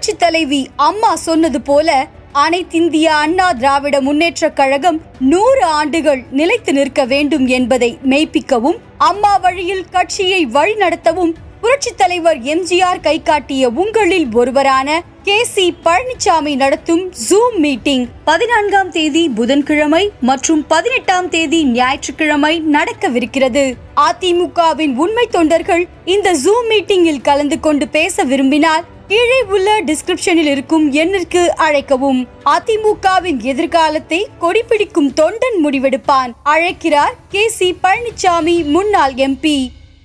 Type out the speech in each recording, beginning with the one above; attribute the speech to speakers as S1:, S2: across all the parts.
S1: புரட்சி தலைவி அம்மா சொன்னது போல அனைத்திந்திய அண்ணா திராவிட முன்னேற்றக் கழகம் நூறு ஆண்டுகள் நிலைத்து நிற்க வேண்டும் என்பதை மெய்ப்பிக்கவும் அம்மா வழியில் கட்சியை வழிநடத்தவும் புரட்சி தலைவர் எம்ஜிஆர் கை காட்டிய உங்களில் ஒருவரான கே சி பழனிசாமி நடத்தும் ஜூம் மீட்டிங் பதினான்காம் தேதி புதன்கிழமை மற்றும் பதினெட்டாம் தேதி ஞாயிற்றுக்கிழமை நடக்கவிருக்கிறது அதிமுகவின் உண்மை தொண்டர்கள் இந்த ஜூம் மீட்டிங்கில் கலந்து கொண்டு பேச விரும்பினால் கீழே உள்ள டிஸ்கிரிப்ஷனில் இருக்கும் எண்ணிற்கு அழைக்கவும் அதிமுகவின் எதிர்காலத்தை கொடிபிடிக்கும் தொண்டன் முடிவெடுப்பான் அழைக்கிறார் கே சி பழனிசாமி முன்னாள் எம்பி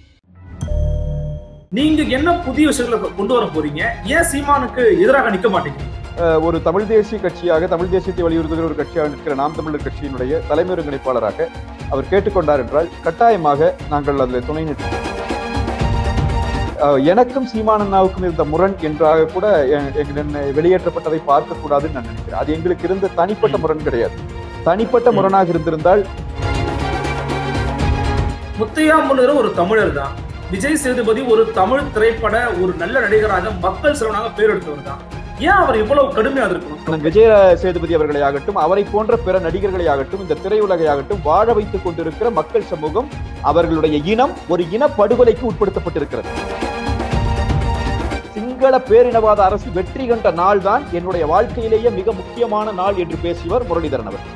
S2: நீங்க என்ன புதிய விஷயங்களை கொண்டு வர போறீங்க ஏன் சீமானுக்கு எதிராக நிக்க மாட்டீங்க
S3: அஹ் ஒரு தமிழ் தேசிய கட்சியாக தமிழ் தேசியத்தை வலியுறுத்துகிற ஒரு கட்சியாக நிற்கிற நாம் தமிழர் கட்சியினுடைய தலைமை ஒருங்கிணைப்பாளராக அவர் கேட்டுக்கொண்டார் என்றால் கட்டாயமாக நாங்கள் அதில் துணை நிற்போம் அஹ் எனக்கும் சீமானண்ணாவுக்கும் இருந்த முரண் என்றாக கூட எ- எங்க- என்னை வெளியேற்றப்பட்டதை பார்க்கக்கூடாதுன்னு நான் நினைக்கிறேன் அது எங்களுக்கு இருந்த தனிப்பட்ட முரண் கிடையாது தனிப்பட்ட முரணாக இருந்திருந்தால்
S2: முத்தையா முன்னுகிற ஒரு தமிழர் தான் விஜய் சேதுபதி ஒரு தமிழ் திரைப்பட ஒரு நல்ல நடிகராக மக்கள் செல்வனாக பேர் எடுத்தவர் தான் ஏன் அவர் இவ்வளவு கடுமையா இருக்கணும்
S3: அண்ணன் விஜய சேதுபதி அவர்களை ஆகட்டும் அவரை போன்ற பிற நடிகர்களை ஆகட்டும் இந்த திரையுலகை ஆகட்டும் வாழ வைத்துக் கொண்டிருக்கிற மக்கள் சமூகம் அவர்களுடைய இனம் ஒரு இன படுகொலைக்கு உட்படுத்தப்பட்டிருக்கிறது சிங்கள பேரினவாத அரசு வெற்றி கண்ட நாள் தான் என்னுடைய வாழ்க்கையிலேயே மிக முக்கியமான நாள் என்று பேசியவர் முரளிதரன் அவர்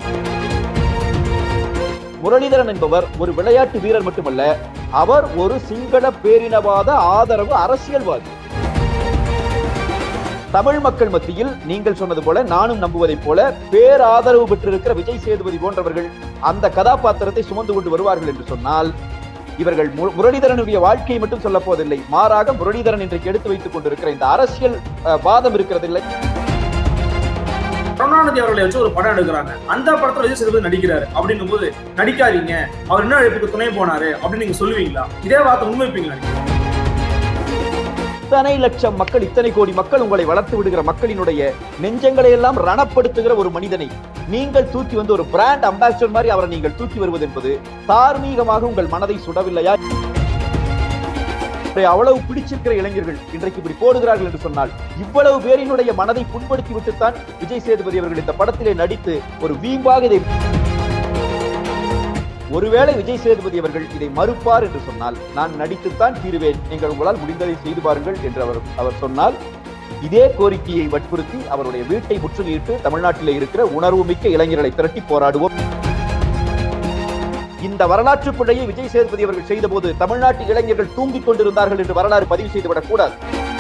S3: முரளிதரன் என்பவர் ஒரு விளையாட்டு வீரர் மட்டுமல்ல அவர் ஒரு சிங்கள பேரினவாத ஆதரவு அரசியல்வாதி தமிழ் மக்கள் மத்தியில் நீங்கள் சொன்னது போல நானும் நம்புவதைப் போல பேராதரவு பெற்றிருக்கிற விஜய் சேதுபதி போன்றவர்கள் அந்த கதாபாத்திரத்தை சுமந்து கொண்டு வருவார்கள் என்று சொன்னால் இவர்கள் மு- முரளிதரனுடைய வாழ்க்கையை மட்டும் சொல்ல போவதில்லை மாறாக முரளிதரன் இன்றைக்கு எடுத்து வைத்துக் கொண்டிருக்கிற இந்த அரசியல் அஹ், வாதம் இருக்கிறதில்லை
S2: கருணாநிதி அவர்களை வச்சு ஒரு படம் எடுக்கிறாங்க அந்த படத்துல விஜய் சேதுபதி நடிக்கிறாரு அப்படின்னும் போது நடிக்காதீங்க அவர் என்ன அழைப்புக்கு துணை போனாரு அப்படின்னு நீங்க சொல்லுவீங்களா இதே வார்த்தை முன்வைப்பீங்களா நீங்க?
S3: இத்தனை லட்சம் மக்கள் இத்தனை கோடி மக்கள் உங்களை வளர்த்து விடுகிற மக்களினுடைய நெஞ்சங்களை எல்லாம் ரணப்படுத்துகிற ஒரு மனிதனை நீங்கள் தூக்கி வந்து ஒரு பிராண்ட் அம்பாசிடர் மாதிரி அவரை நீங்கள் தூக்கி வருவது என்பது தார்மீகமாக உங்கள் மனதை சுடவில்லையா இவரை அவ்வளவு பிடிச்சிருக்கிற இளைஞர்கள் இன்றைக்கு இப்படி போடுகிறார்கள் என்று சொன்னால் இவ்வளவு பேரினுடைய மனதை புண்படுத்தி விட்டுத்தான் விஜய் சேதுபதி அவர்கள் இந்த படத்திலே நடித்து ஒரு வீம்பாக இதை ஒருவேளை விஜய் சேதுபதி அவர்கள் இதை மறுப்பார் என்று சொன்னால் நான் நடித்துத்தான் தீருவேன் நீங்கள் உங்களால் முடிந்ததை செய்து பாருங்கள் என்று அவர் அவர் சொன்னால் இதே கோரிக்கையை வற்புறுத்தி அவருடைய வீட்டை முற்றுகையிட்டு தமிழ்நாட்டிலே இருக்கிற உணர்வுமிக்க இளைஞர்களை திரட்டி போராடுவோம் இந்த வரலாற்று பிழையை விஜய் சேதுபதி அவர்கள் செய்தபோது தமிழ்நாட்டு இளைஞர்கள் தூங்கிக் கொண்டிருந்தார்கள் என்று வரலாறு பதிவு செய்துவிடக் கூடாது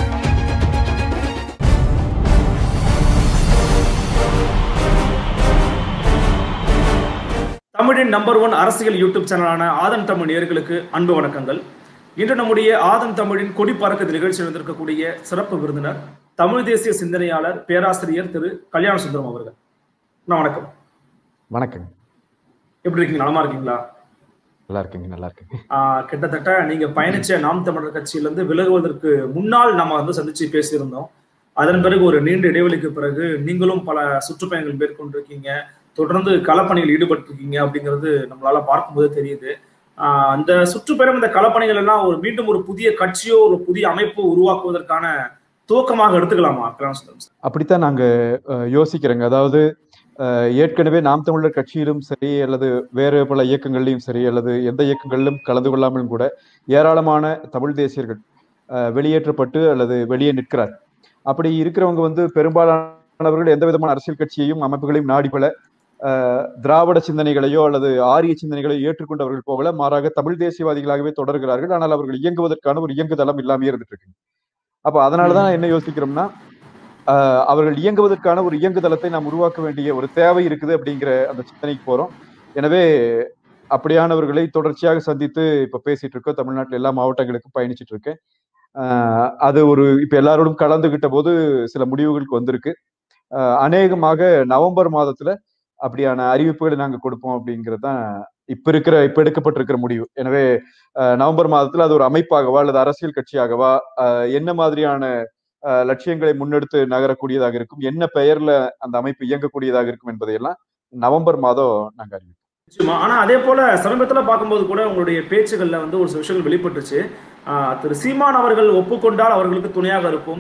S2: தமிழின் நம்பர் ஒன் அரசியல் யூடியூப் சேனலான ஆதன் தமிழ் நேயர்களுக்கு அன்பு வணக்கங்கள் இன்று நம்முடைய ஆதன் தமிழின் கொடி பறக்க நிகழ்ச்சியில் வந்திருக்கக்கூடிய சிறப்பு விருந்தினர் தமிழ் தேசிய சிந்தனையாளர் பேராசிரியர் திரு கல்யாண சுந்தரம் அவர்கள் அண்ணா, வணக்கம்
S3: வணக்கம்
S2: எப்படி இருக்கீங்க நலமா இருக்கீங்களா
S3: நல்லா இருக்கீங்க நல்லா இருக்கீங்க
S2: ஆஹ் கிட்டத்தட்ட நீங்க பயணிச்ச நாம் தமிழர் கட்சியிலிருந்து விலகுவதற்கு முன்னால் நம்ம வந்து சந்திச்சு பேசியிருந்தோம் அதன் பிறகு ஒரு நீண்ட இடைவெளிக்கு பிறகு நீங்களும் பல சுற்றுப்பயணங்கள் மேற்கொண்டிருக்கீங்க தொடர்ந்து களப்பணியில் ஈடுபட்டிருக்கீங்க அப்படிங்கிறது நம்மளால பார்க்கும்போது தெரியுது ஆஹ் அந்த சுற்றுப்பயணம் இந்த களப்பணிகள் எல்லாம் ஒரு மீண்டும் ஒரு புதிய கட்சியோ ஒரு புதிய அமைப்பு உருவாக்குவதற்கான துவக்கமாக எடுத்துக்கலாமா கல்யாண சுந்தரம் சார்
S3: அப்படித்தான் நாங்க அஹ், யோசிக்கிறோங்க அதாவது அஹ், ஏற்கனவே நாம் தமிழர் கட்சியிலும் சரி அல்லது வேறு பல இயக்கங்கள்லையும் சரி அல்லது எந்த இயக்கங்களிலும் கலந்து கொள்ளாமலும் கூட ஏராளமான தமிழ் தேசியர்கள் அஹ், வெளியேற்றப்பட்டு அல்லது வெளியே நிற்கிறார் அப்படி இருக்கிறவங்க வந்து பெரும்பாலானவர்கள் எந்த விதமான அரசியல் கட்சியையும் அமைப்புகளையும் நாடிப்பல அஹ், திராவிட சிந்தனைகளையோ அல்லது ஆரிய சிந்தனைகளையோ ஏற்றுக்கொண்டவர்கள் போகல மாறாக தமிழ் தேசியவாதிகளாகவே தொடர்கிறார்கள் ஆனால் அவர்கள் இயங்குவதற்கான ஒரு இயங்குதளம் இல்லாமே இருந்துட்டு இருக்கு அப்ப அதனாலதான் என்ன யோசிக்கிறோம்னா ஆஹ் அவர்கள் இயங்குவதற்கான ஒரு இயங்குதளத்தை நாம் உருவாக்க வேண்டிய ஒரு தேவை இருக்குது அப்படிங்கிற அந்த சிந்தனைக்கு போறோம் எனவே அப்படியானவர்களை தொடர்ச்சியாக சந்தித்து இப்ப பேசிட்டு இருக்கோம் தமிழ்நாட்டில் எல்லா மாவட்டங்களுக்கும் பயணிச்சிட்டு இருக்கேன் ஆஹ் அது ஒரு இப்ப எல்லாரோடும் கலந்துகிட்ட போது சில முடிவுகளுக்கு வந்திருக்கு ஆஹ் அநேகமாக நவம்பர் மாதத்துல அப்படியான அறிவிப்புகளை நாங்க கொடுப்போம் அப்படிங்கிறது தான் இப்ப இருக்கிற இப்ப எடுக்கப்பட்டிருக்கிற முடிவு எனவே ஆஹ் நவம்பர் மாதத்துல அது ஒரு அமைப்பாகவா அல்லது அரசியல் கட்சியாகவா ஆஹ் என்ன மாதிரியான ஆஹ் லட்சியங்களை முன்னெடுத்து நகரக்கூடியதாக இருக்கும் என்ன பெயர்ல அந்த அமைப்பு இயங்கக்கூடியதாக இருக்கும் என்பதையெல்லாம் நவம்பர் மாதம் நாங்க அறிவிப்போம்
S2: நிச்சயமா ஆனா அதே போல சமீபத்துல பார்க்கும்போது கூட உங்களுடைய பேச்சுகள்ல வந்து ஒரு சில விஷயங்கள் வெளிப்பட்டுச்சு ஆஹ் திரு சீமான் அவர்கள் ஒப்புக்கொண்டால் அவர்களுக்கு துணையாக இருப்போம்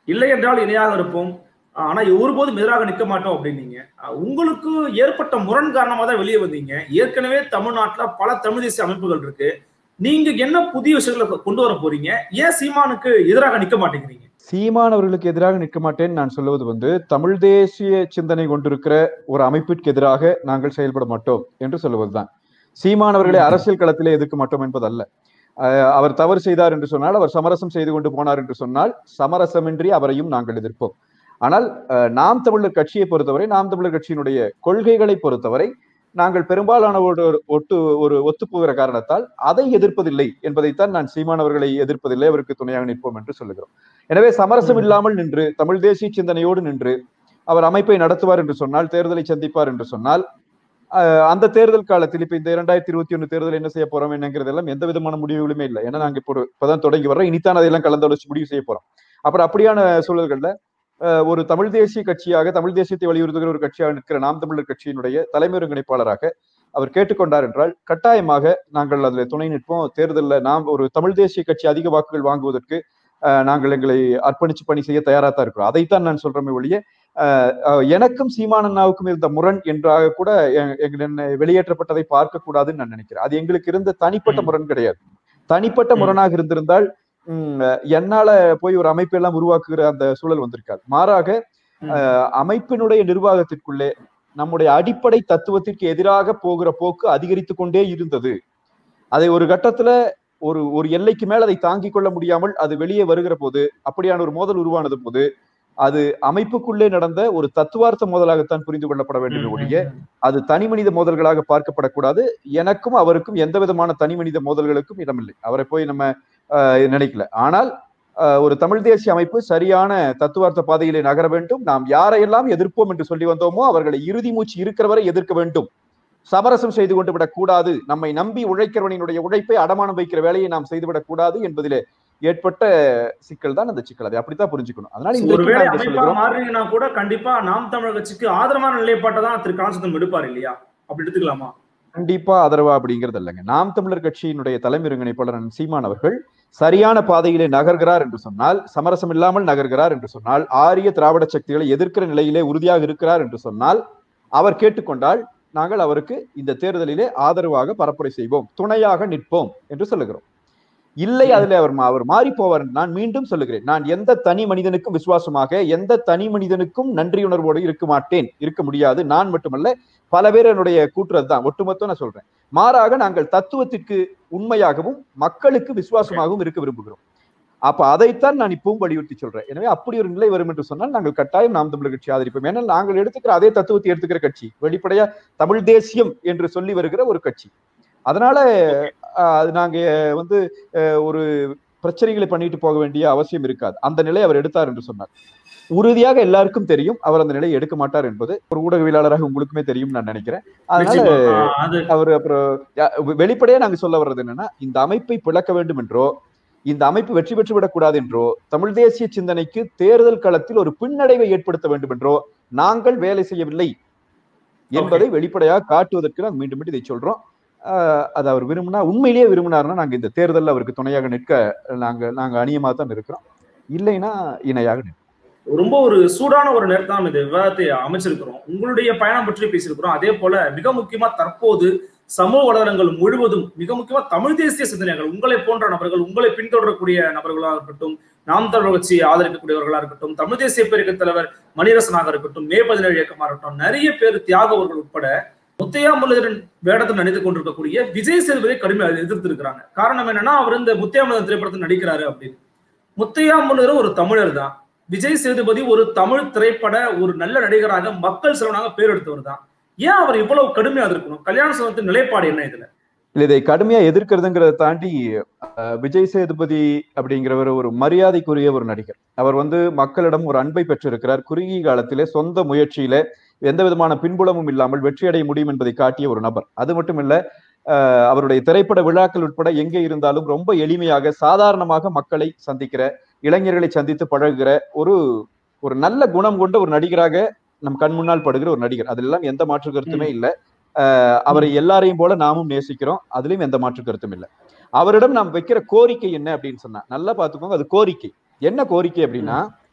S2: இல்லை என்றால் இணையாக இருப்போம் ஆனா ஒருபோதும் எதிராக நிற்க மாட்டோம் அப்படின்னீங்க அஹ் உங்களுக்கு ஏற்பட்ட முரண் காரணமா தான் வெளியே வந்தீங்க ஏற்கனவே தமிழ்நாட்டுல பல தமிழ் தேசிய அமைப்புகள் இருக்கு நீங்க என்ன புதிய விஷயங்களை கொண்டு வர போறீங்க ஏன் சீமானுக்கு எதிராக நிக்க மாட்டேங்கிறீங்க
S3: சீமான் அவர்களுக்கு எதிராக நிற்க மாட்டேன் நான் சொல்லுவது வந்து தமிழ் தேசிய சிந்தனை கொண்டிருக்கிற ஒரு அமைப்பிற்கு எதிராக நாங்கள் செயல்பட மாட்டோம் என்று சொல்லுவதுதான் சீமான் அவர்களை அரசியல் களத்திலே எதிர்க்க மாட்டோம் என்பதல்ல அஹ் அவர் தவறு செய்தார் என்று சொன்னால் அவர் சமரசம் செய்து கொண்டு போனார் என்று சொன்னால் சமரசமின்றி அவரையும் நாங்கள் எதிர்ப்போம் ஆனால் அஹ், நாம் தமிழர் கட்சியை பொறுத்தவரை நாம் தமிழர் கட்சியினுடைய கொள்கைகளை பொறுத்தவரை நாங்கள் பெரும்பாலானவோடு ஒரு ஒட்டு ஒரு ஒத்துப்போகிற காரணத்தால் அதை எதிர்ப்பதில்லை என்பதைத்தான் நான் சீமானவர்களை எதிர்ப்பதில்லை அவருக்கு துணையாக நிற்போம் என்று சொல்லுகிறோம் எனவே சமரசம் இல்லாமல் நின்று தமிழ் தேசிய சிந்தனையோடு நின்று அவர் அமைப்பை நடத்துவார் என்று சொன்னால் தேர்தலை சந்திப்பார் என்று சொன்னால் அஹ், அந்த தேர்தல் காலத்தில் இப்ப இந்த இரண்டாயிரத்தி இருபத்தி ஒண்ணு தேர்தல் என்ன செய்ய போறோம் என்னங்கிறதெல்லாம் எந்த விதமான முடிவுகளுமே இல்லை ஏன்னா நாங்க இப்போ ஒரு- இப்பதான் தொடங்கி வர்றோம் இனித்தான் அதையெல்லாம் கலந்தாலோசி முடிவு செய்ய போறோம் அப்புறம் அப்படியான சூழல்கள்ல அஹ், ஒரு தமிழ் தேசிய கட்சியாக தமிழ் தேசியத்தை வலியுறுத்துகிற ஒரு கட்சியாக நிற்கிற நாம் தமிழர் கட்சியினுடைய தலைமை ஒருங்கிணைப்பாளராக அவர் கேட்டுக்கொண்டார் என்றால் கட்டாயமாக நாங்கள் அதில் துணை நிற்போம் தேர்தலில் நாம் ஒரு தமிழ் தேசிய கட்சி அதிக வாக்குகள் வாங்குவதற்கு அஹ், நாங்கள் எங்களை அர்ப்பணிச்சு பணி செய்ய தயாரா தான் இருக்கிறோம் அதைத்தான் நான் சொல்றேன் ஒழிய அஹ், அஹ், எனக்கும் சீமானண்ணாவுக்கும் இருந்த முரண் என்றாக கூட எ- எங்க- என்னை வெளியேற்றப்பட்டதை பார்க்க கூடாதுன்னு நான் நினைக்கிறேன் அது எங்களுக்கு இருந்த தனிப்பட்ட
S2: ம்.
S3: முரண் கிடையாது தனிப்பட்ட
S2: ம்.
S3: முரணாக இருந்திருந்தால் ம், என்னால போய் ஒரு அமைப்பு எல்லாம் உருவாக்குகிற அந்த சூழல் வந்திருக்காது மாறாக
S2: ம்.
S3: அஹ், அமைப்பினுடைய நிர்வாகத்திற்குள்ளே நம்முடைய அடிப்படை தத்துவத்திற்கு எதிராக போகிற போக்கு அதிகரித்து கொண்டே இருந்தது அதை ஒரு கட்டத்துல ஒரு ஒரு எல்லைக்கு மேல் அதை தாங்கிக் கொள்ள முடியாமல் அது வெளியே வருகிற போது அப்படியான ஒரு மோதல் உருவானது போது அது அமைப்புக்குள்ளே நடந்த ஒரு தத்துவார்த்த மோதலாகத்தான் புரிந்து கொள்ளப்பட வேண்டுமே ஒழிய அது தனி மனித மோதல்களாக பார்க்கப்படக்கூடாது எனக்கும் அவருக்கும் எந்த விதமான தனி மனித மோதல்களுக்கும் இடமில்லை அவரை போய் நம்ம ஆஹ், நினைக்கல ஆனால் ஆஹ், ஒரு தமிழ் தேசிய அமைப்பு சரியான தத்துவார்த்த பாதையிலே நகர வேண்டும் நாம் யாரையெல்லாம் எதிர்ப்போம் என்று சொல்லி வந்தோமோ அவர்களை இறுதி மூச்சு இருக்கிறவரை எதிர்க்க வேண்டும் சமரசம் செய்து கொண்டு விடக் கூடாது நம்மை நம்பி உழைக்கிறவனினுடைய உழைப்பை அடமானம் வைக்கிற வேலையை நாம் செய்துவிடக் கூடாது என்பதிலே ஏற்பட்ட சிக்கல் தான் அந்த சிக்கல் அதை அப்படித்தான் புரிஞ்சுக்கணும் அதனால இன்றைக்கு
S2: ஒருவேளை
S3: நாங்கள்
S2: அமைப்பா
S3: சொல்லுகிறோம்
S2: மாறுறீங்கன்னா கூட கண்டிப்பா நாம் தமிழர் கட்சிக்கு ஆதரவான நிலைப்பாட்டை தான் திரு காஞ்சிதம் எடுப்பார் இல்லையா அப்படி எடுத்துக்கலாமா
S3: கண்டிப்பா ஆதரவா அப்படிங்கிறது இல்லைங்க நாம் தமிழர் கட்சியினுடைய தலைமை ஒருங்கிணைப்பாளர் அண்ணன் சீமான் அவர்கள் சரியான பாதையிலே நகர்கிறார் என்று சொன்னால் சமரசம் இல்லாமல் நகர்கிறார் என்று சொன்னால் ஆரிய திராவிட சக்திகளை எதிர்க்கிற நிலையிலே உறுதியாக இருக்கிறார் என்று சொன்னால் அவர் கேட்டுக்கொண்டால் நாங்கள் அவருக்கு இந்த தேர்தலிலே ஆதரவாக பரப்புரை செய்வோம் துணையாக நிற்போம் என்று சொல்லுகிறோம் இல்லை அதில் அவர் மா- அவர் மாறி போவார் என்று நான் மீண்டும் சொல்லுகிறேன் நான் எந்த தனி மனிதனுக்கும் விசுவாசமாக எந்த தனி மனிதனுக்கும் நன்றியுணர்வோடு இருக்க மாட்டேன் இருக்க முடியாது நான் மட்டுமல்ல பல பேர் என்னுடைய கூற்று அதுதான் ஒட்டுமொத்தம் நான் சொல்றேன் மாறாக நாங்கள் தத்துவத்திற்கு உண்மையாகவும் மக்களுக்கு விசுவாசமாகவும் இருக்க விரும்புகிறோம் அப்ப அதைத்தான் நான் இப்பவும் வலியுறுத்தி சொல்றேன் எனவே அப்படி ஒரு நிலை வரும் என்று சொன்னால் நாங்கள் கட்டாயம் நாம் தமிழர் கட்சி ஆதரிப்போம் ஏன்னா நாங்கள் எடுத்துக்கிற அதே தத்துவத்தை எடுத்துக்கிற கட்சி வெளிப்படையா தமிழ் தேசியம் என்று சொல்லி வருகிற ஒரு கட்சி அதனால ஆஹ், அது நாங்க வந்து அஹ், ஒரு பிரச்சனைகளை பண்ணிட்டு போக வேண்டிய அவசியம் இருக்காது அந்த நிலை அவர் எடுத்தார் என்று சொன்னார் உறுதியாக எல்லாருக்கும் தெரியும் அவர் அந்த நிலையை எடுக்க மாட்டார் என்பது ஒரு ஊடகவியலாளராக உங்களுக்குமே தெரியும் நான் நினைக்கிறேன் அதனால
S2: நிச்சயமா. ஆஹ் அது
S3: அவர் அப்புறம் யா- வெளிப்படையா நாங்க சொல்ல வர்றது என்னன்னா இந்த அமைப்பை பிளக்க வேண்டும் என்றோ இந்த அமைப்பு வெற்றி பெற்று விடக்கூடாது என்றோ தமிழ் தேசிய சிந்தனைக்கு தேர்தல் களத்தில் ஒரு பின்னடைவை ஏற்படுத்த வேண்டும் என்றோ நாங்கள் வேலை செய்யவில்லை என்பதை வெளிப்படையாக காட்டுவதற்கு நாங்கள் மீண்டும் மீண்டும் இதை சொல்றோம் ஆஹ் அது அவர் விரும்பினா உண்மையிலேயே விரும்பினார்னா நாங்க இந்த தேர்தலில் அவருக்கு துணையாக நிற்க நாங்க நாங்க அணியமா தான் இருக்கிறோம் இல்லைன்னா இணையாக நிற்போம்.
S2: ரொம்ப ஒரு சூடான ஒரு நேரத்தை நம்ம இந்த விவாதத்தை அமைச்சிருக்கிறோம் உங்களுடைய பயணம் பற்றி பேசியிருக்கிறோம் அதே போல மிக முக்கியமா தற்போது சமூக வலைதளங்கள் முழுவதும் மிக முக்கியமா தமிழ் தேசிய சிந்தனைகள் உங்களை போன்ற நபர்கள் உங்களை பின்தொடரக்கூடிய நபர்களாக இருக்கட்டும் நாம் தமிழர் கட்சியை ஆதரிக்கக்கூடியவர்களா இருக்கட்டும் தமிழ் தேசிய பேரியக்க தலைவர் மணிரசனாக இருக்கட்டும் மே பதினேழு இயக்கமா இருக்கட்டும் நிறைய பேர் தியாகவர்கள் உட்பட முத்தையா முரளிதரன் வேடத்தில் நடித்து கொண்டிருக்கக்கூடிய விஜய் சேதுபதியை கடுமையாக எதிர்த்து இருக்கிறாங்க காரணம் என்னன்னா அவர் இந்த முத்தையா முரளிதரன் திரைப்படத்தில் நடிக்கிறாரு அப்படின்னு முத்தையா முரளிதரன் ஒரு தமிழர் தான் விஜய் சேதுபதி ஒரு தமிழ் திரைப்பட ஒரு நல்ல நடிகராக மக்கள் செல்வனாக பேர் எடுத்தவர் தான் ஏன் அவர் இவ்வளவு கடுமையா இருக்கணும் கல்யாண சங்கத்தின் நிலைப்பாடு என்ன இதுல
S3: இல்ல இதை கடுமையா எதிர்க்கிறதுங்கிறத தாண்டி அஹ், விஜய் சேதுபதி அப்படிங்கிறவர் ஒரு மரியாதைக்குரிய ஒரு நடிகர் அவர் வந்து மக்களிடம் ஒரு அன்பை பெற்றிருக்கிறார் குறுகிய காலத்திலே சொந்த முயற்சியில எந்த விதமான பின்புலமும் இல்லாமல் வெற்றியடைய முடியும் என்பதை காட்டிய ஒரு நபர் அது மட்டும் இல்ல அஹ், அவருடைய திரைப்பட விழாக்கள் உட்பட எங்கே இருந்தாலும் ரொம்ப எளிமையாக சாதாரணமாக மக்களை சந்திக்கிற இளைஞர்களை சந்தித்து பழகுகிற ஒரு ஒரு நல்ல குணம் கொண்ட ஒரு நடிகராக நம் கண் முன்னால் படுகிற ஒரு நடிகர் அதெல்லாம் எந்த மாற்று கருத்துமே இல்ல அஹ், அவரை எல்லாரையும் போல நாமும் நேசிக்கிறோம் அதுலயும் எந்த மாற்று கருத்தும் இல்லை அவரிடம் நாம் வைக்கிற கோரிக்கை என்ன அப்படின்னு சொன்னா நல்லா பாத்துக்கோங்க அது கோரிக்கை என்ன கோரிக்கை அப்படின்னா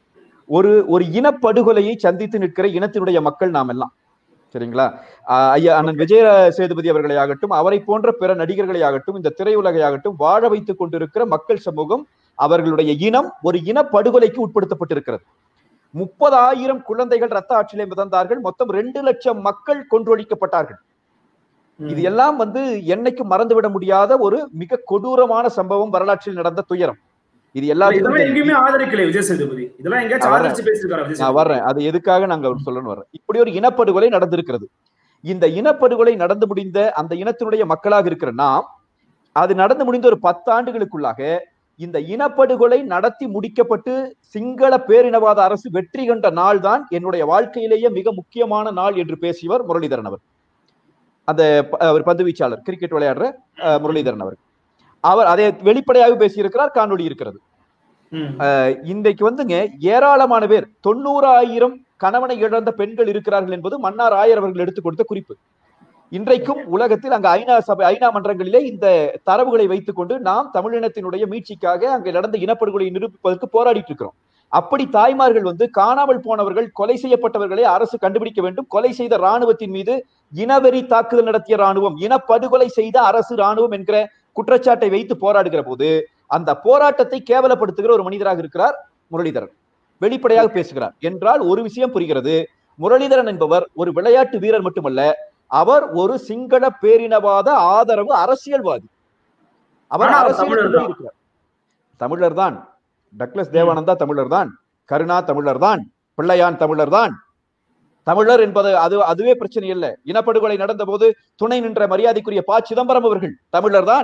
S3: ஒரு ஒரு இனப்படுகொலையை சந்தித்து நிற்கிற இனத்தினுடைய மக்கள் நாம் எல்லாம் சரிங்களா ஆஹ் ஐயா அண்ணன் விஜய சேதுபதி அவர்களை ஆகட்டும் அவரை போன்ற பிற நடிகர்களை ஆகட்டும் இந்த திரையுலகை ஆகட்டும் வாழ வைத்துக் கொண்டிருக்கிற மக்கள் சமூகம் அவர்களுடைய இனம் ஒரு இனப்படுகொலைக்கு உட்படுத்தப்பட்டிருக்கிறது முப்பதாயிரம் குழந்தைகள் ரத்த ஆற்றிலே மிதந்தார்கள் மொத்தம் ரெண்டு லட்சம் மக்கள் கொன்றொழிக்கப்பட்டார்கள் இது எல்லாம் வந்து என்னைக்கு மறந்துவிட முடியாத ஒரு மிக கொடூரமான சம்பவம் வரலாற்றில் நடந்த துயரம் இது
S2: இதெல்லாம்
S3: எல்லாத்தையும்
S2: எங்கேயுமே ஆதரிக்கல விஜய் சேதுபதி இதெல்லாம் எங்கேயாச்சும்
S3: நான் வரேன்.
S2: ஆதரிச்சு பேசியிருக்காரு விஜய்
S3: நான்
S2: சேதுபதி
S3: வர்றேன் அது எதுக்காக நாங்க அவர் சொல்லணும் வர்றேன் இப்படி ஒரு இனப்படுகொலை நடந்திருக்கிறது இந்த இனப்படுகொலை நடந்து முடிந்த அந்த இனத்தினுடைய மக்களாக இருக்கிற நாம் அது நடந்து முடிந்த ஒரு பத்தாண்டுகளுக்குள்ளாக இந்த இனப்படுகொலை நடத்தி முடிக்கப்பட்டு சிங்கள பேரினவாத அரசு வெற்றி கண்ட நாள் தான் என்னுடைய வாழ்க்கையிலேயே மிக முக்கியமான நாள் என்று பேசியவர் முரளிதரன் அவர் அந்த ப- அவர் பந்து வீச்சாளர் கிரிக்கெட் விளையாடுற அஹ், முரளிதரன் அவர் அவர் அதை வெளிப்படையாக பேசியிருக்கிறார் காணொளி இருக்கிறது
S2: ம்.
S3: இன்றைக்கு வந்துங்க ஏராளமான பேர் தொண்ணூறாயிரம் கணவனை இழந்த பெண்கள் இருக்கிறார்கள் என்பது மன்னார் ஆயர் அவர்கள் எடுத்துக் கொடுத்த குறிப்பு இன்றைக்கும் உலகத்தில் அங்க ஐநா சபை ஐநா மன்றங்களிலே இந்த தரவுகளை வைத்துக்கொண்டு நாம் தமிழினத்தினுடைய மீட்சிக்காக அங்கே நடந்த இனப்படுகொலையை நிரூபிப்பதற்கு போராடிட்டு இருக்கிறோம் அப்படி தாய்மார்கள் வந்து காணாமல் போனவர்கள் கொலை செய்யப்பட்டவர்களை அரசு கண்டுபிடிக்க வேண்டும் கொலை செய்த ராணுவத்தின் மீது இனவெறி தாக்குதல் நடத்திய ராணுவம் இனப்படுகொலை செய்த அரசு ராணுவம் என்கிற குற்றச்சாட்டை வைத்து போராடுகிற போது அந்த போராட்டத்தை கேவலப்படுத்துகிற ஒரு மனிதராக இருக்கிறார் முரளிதரன் வெளிப்படையாக பேசுகிறார் என்றால் ஒரு விஷயம் புரிகிறது முரளிதரன் என்பவர் ஒரு விளையாட்டு வீரர் மட்டுமல்ல அவர் ஒரு சிங்கள பேரினவாத ஆதரவு அரசியல்வாதி அவர்
S2: ஆனா அவர்
S3: அரசியலுக்குள்ளே
S2: தமிழர் தான்.
S3: இருக்கிறார் தமிழர் தான் டக்ளஸ் தேவானந்தா தமிழர் தான் கருணா தமிழர் தான் பிள்ளையான் தமிழர் தான் தமிழர் என்பது அது அதுவே பிரச்சனை இல்ல இனப்படுகொலை நடந்த போது துணை நின்ற மரியாதைக்குரிய ப சிதம்பரம் அவர்கள் தமிழர் தான்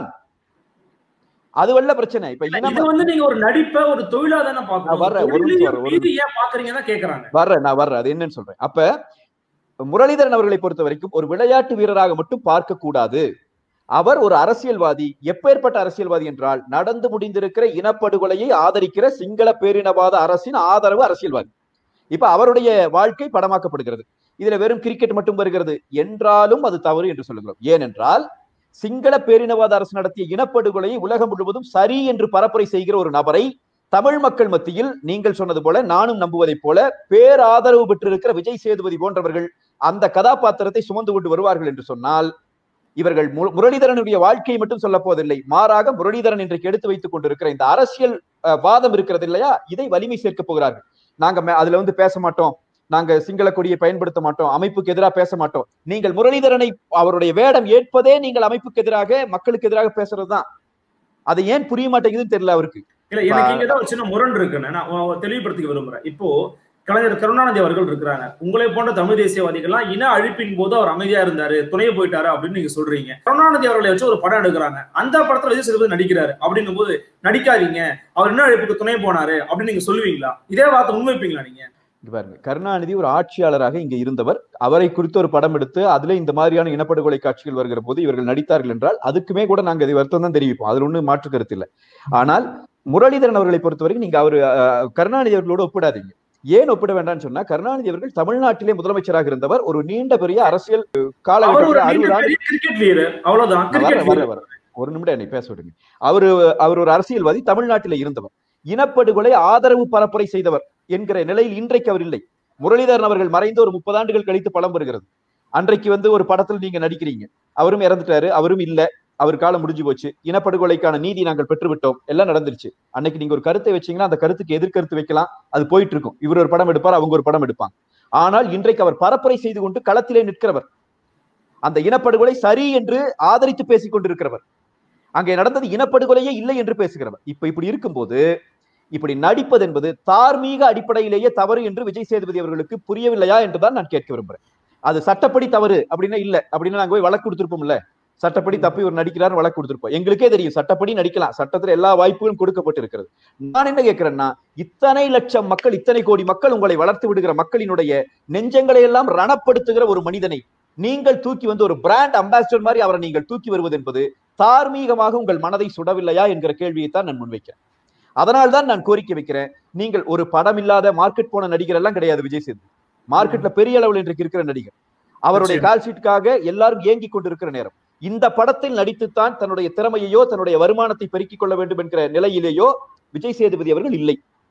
S3: அதுவல்ல பிரச்சனை இப்ப இனம்
S2: இது வந்து நீங்க ஒரு நடிப்பை ஒரு தொழிலா தானே
S3: நான்
S2: பாக்கணும்
S3: வர்றேன், ஒரு நிமிஷம்
S2: தொழிலையும்
S3: வரேன், ஒரு
S2: மீறி ஏன் பாக்குறீங்கன்னு தான் கேக்குறாங்க
S3: வர்றேன் நான் வர்றேன் அது என்னன்னு சொல்றேன் அப்ப முரளிதரன் அவர்களை பொறுத்த வரைக்கும் ஒரு விளையாட்டு வீரராக மட்டும் பார்க்க கூடாது அவர் ஒரு அரசியல்வாதி எப்பேற்பட்ட அரசியல்வாதி என்றால் நடந்து முடிந்திருக்கிற இனப்படுகொலையை ஆதரிக்கிற சிங்கள பேரினவாத அரசின் ஆதரவு அரசியல்வாதி இப்ப அவருடைய வாழ்க்கை படமாக்கப்படுகிறது இதுல வெறும் கிரிக்கெட் மட்டும் வருகிறது என்றாலும் அது தவறு என்று சொல்லுகிறோம் ஏனென்றால் சிங்கள பேரினவாத அரசு நடத்திய இனப்படுகொலையை உலகம் முழுவதும் சரி என்று பரப்புரை செய்கிற ஒரு நபரை தமிழ் மக்கள் மத்தியில் நீங்கள் சொன்னது போல நானும் நம்புவதைப் போல பேராதரவு பெற்றிருக்கிற விஜய் சேதுபதி போன்றவர்கள் அந்த கதாபாத்திரத்தை சுமந்து கொண்டு வருவார்கள் என்று சொன்னால் இவர்கள் மு- முரளிதரனுடைய வாழ்க்கையை மட்டும் சொல்ல போவதில்லை மாறாக முரளிதரன் இன்றைக்கு எடுத்து வைத்துக் கொண்டிருக்கிற இந்த அரசியல் அஹ், வாதம் இருக்கிறது இல்லையா இதை வலிமை சேர்க்க போகிறார்கள் நாங்க மே- அதுல வந்து பேச மாட்டோம் நாங்க சிங்கள கொடியை பயன்படுத்த மாட்டோம் அமைப்புக்கு எதிராக பேச மாட்டோம் நீங்கள் முரளிதரனை அவருடைய வேடம் ஏற்பதே நீங்கள் அமைப்புக்கு எதிராக மக்களுக்கு எதிராக பேசுறதுதான் அது ஏன் புரிய மாட்டேங்குதுன்னு தெரியல அவருக்கு
S2: இல்ல எனக்கு இங்க தான் ஒரு சின்ன முரண் இருக்குன்னு நான் உ- தெளிவுபடுத்திக்க விரும்புறேன் இப்போ கலைஞர் கருணாநிதி அவர்கள் இருக்கிறாங்க உங்களை போன்ற தமிழ் தேசியவாதிகள்லாம் இன அழிப்பின் போது அவர் அமைதியா இருந்தாரு துணைய போயிட்டாரு அப்படின்னு நீங்க சொல்றீங்க கருணாநிதி அவர்களை வச்சு ஒரு படம் எடுக்கிறாங்க அந்த படத்துல விஜய் சேதுபதி நடிக்கிறாரு அப்படின்னும் போது நடிக்காதீங்க அவர் இன அழிப்புக்கு துணை போனாரு அப்படின்னு நீங்க சொல்லுவீங்களா இதே வார்த்தை முன்வைப்பீங்களா நீங்க
S3: இங்க பாருங்க கருணாநிதி ஒரு ஆட்சியாளராக இங்க இருந்தவர் அவரை குறித்து ஒரு படம் எடுத்து அதுல இந்த மாதிரியான இனப்படுகொலை காட்சிகள் வருகிற போது இவர்கள் நடித்தார்கள் என்றால் அதுக்குமே கூட நாங்க இது வருத்தம் தான் தெரிவிப்போம் அதுல ஒண்ணும் மாற்று கருத்து இல்லை ஆனால் முரளிதரன் அவர்களை பொறுத்தவரைக்கும் நீங்க அவர் கருணாநிதி அவர்களோடு ஒப்பிடாதீங்க ஏன் ஒப்பிட வேண்டாம்னு சொன்னா கருணாநிதி அவர்கள் தமிழ்நாட்டிலே முதலமைச்சராக இருந்தவர் ஒரு நீண்ட பெரிய அரசியல்
S2: அவர் ஒரு
S3: காலகட்டத்தில்
S2: நீண்ட
S3: அறுபது
S2: பெரிய கிரிக்கெட் வீரர் அவ்வளவுதான்
S3: நான்
S2: கிரிக்கெட்
S3: வரேன், வரேன்,
S2: வீரர்
S3: வரேன். ஒரு நிமிடம் என்னை பேச விடுங்க அவரு அவர் ஒரு அரசியல்வாதி தமிழ்நாட்டில இருந்தவர் இனப்படுகொலை ஆதரவு பரப்புரை செய்தவர் என்கிற நிலையில் இன்றைக்கு அவர் இல்லை முரளிதரன் அவர்கள் மறைந்து ஒரு முப்பது ஆண்டுகள் கழித்து பலம் வருகிறது அன்றைக்கு வந்து ஒரு படத்தில் நீங்க நடிக்கிறீங்க அவரும் இறந்துட்டாரு அவரும் இல்ல அவர் காலம் முடிஞ்சு போச்சு இனப்படுகொலைக்கான நீதி நாங்கள் பெற்றுவிட்டோம் எல்லாம் நடந்துருச்சு அன்னைக்கு நீங்க ஒரு கருத்தை வச்சீங்கன்னா அந்த கருத்துக்கு எதிர்கருத்து வைக்கலாம் அது போயிட்டு இருக்கும் இவர் ஒரு படம் எடுப்பார் அவங்க ஒரு படம் எடுப்பாங்க ஆனால் இன்றைக்கு அவர் பரப்புரை செய்து கொண்டு களத்திலே நிற்கிறவர் அந்த இனப்படுகொலை சரி என்று ஆதரித்து பேசிக் கொண்டிருக்கிறவர் அங்கே நடந்தது இனப்படுகொலையே இல்லை என்று பேசுகிறவர் இப்ப இப்படி இருக்கும்போது இப்படி நடிப்பது என்பது தார்மீக அடிப்படையிலேயே தவறு என்று விஜய் சேதுபதி அவர்களுக்கு புரியவில்லையா என்றுதான் நான் கேட்க விரும்புறேன் அது சட்டப்படி தவறு அப்படின்னா இல்ல அப்படின்னா நாங்க போய் வழக்கு கொடுத்திருப்போம்ல சட்டப்படி தப்பி ஒரு நடிக்கிறார் வழக்கு கொடுத்திருப்போம் எங்களுக்கே தெரியும் சட்டப்படி நடிக்கலாம் சட்டத்துல எல்லா வாய்ப்புகளும் கொடுக்கப்பட்டிருக்கிறது நான் என்ன கேட்கிறேன்னா இத்தனை லட்சம் மக்கள் இத்தனை கோடி மக்கள் உங்களை வளர்த்து விடுகிற மக்களினுடைய நெஞ்சங்களை எல்லாம் ரணப்படுத்துகிற ஒரு மனிதனை நீங்கள் தூக்கி வந்து ஒரு பிராண்ட் அம்பாசிடர் மாதிரி அவரை நீங்கள் தூக்கி வருவது என்பது தார்மீகமாக உங்கள் மனதை சுடவில்லையா என்கிற கேள்வியை தான் நான் முன்வைக்கிறேன் அதனால் தான் நான் கோரிக்கை வைக்கிறேன் நீங்கள் ஒரு படம் இல்லாத மார்க்கெட் போன நடிகர் எல்லாம் கிடையாது விஜய் சேதுபதி மார்க்கெட்ல பெரிய அளவில் இன்றைக்கு இருக்கிற நடிகர் அவருடைய
S2: நிச்சயம்.
S3: கால் ஷீட்டுக்காக எல்லாரும் ஏங்கிக் கொண்டிருக்கிற நேரம் இந்த படத்தில் நடித்துத்தான் தன்னுடைய திறமையையோ தன்னுடைய வருமானத்தை பெருக்கிக் கொள்ள வேண்டும் என்கிற நிலையிலேயோ விஜய் சேதுபதி அவர்கள் இல்லை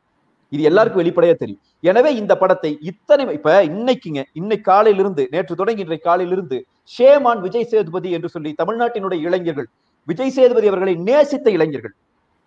S4: இது எல்லாருக்கும் வெளிப்படையா தெரியும் எனவே இந்த படத்தை இத்தனை இப்ப இன்னைக்குங்க இன்னைக்கு காலையிலிருந்து நேற்று தொடங்கி இன்றைக்கு காலையிலிருந்து ஷேமான் விஜய் சேதுபதி என்று சொல்லி தமிழ்நாட்டினுடைய இளைஞர்கள் விஜய் சேதுபதி அவர்களை நேசித்த இளைஞர்கள்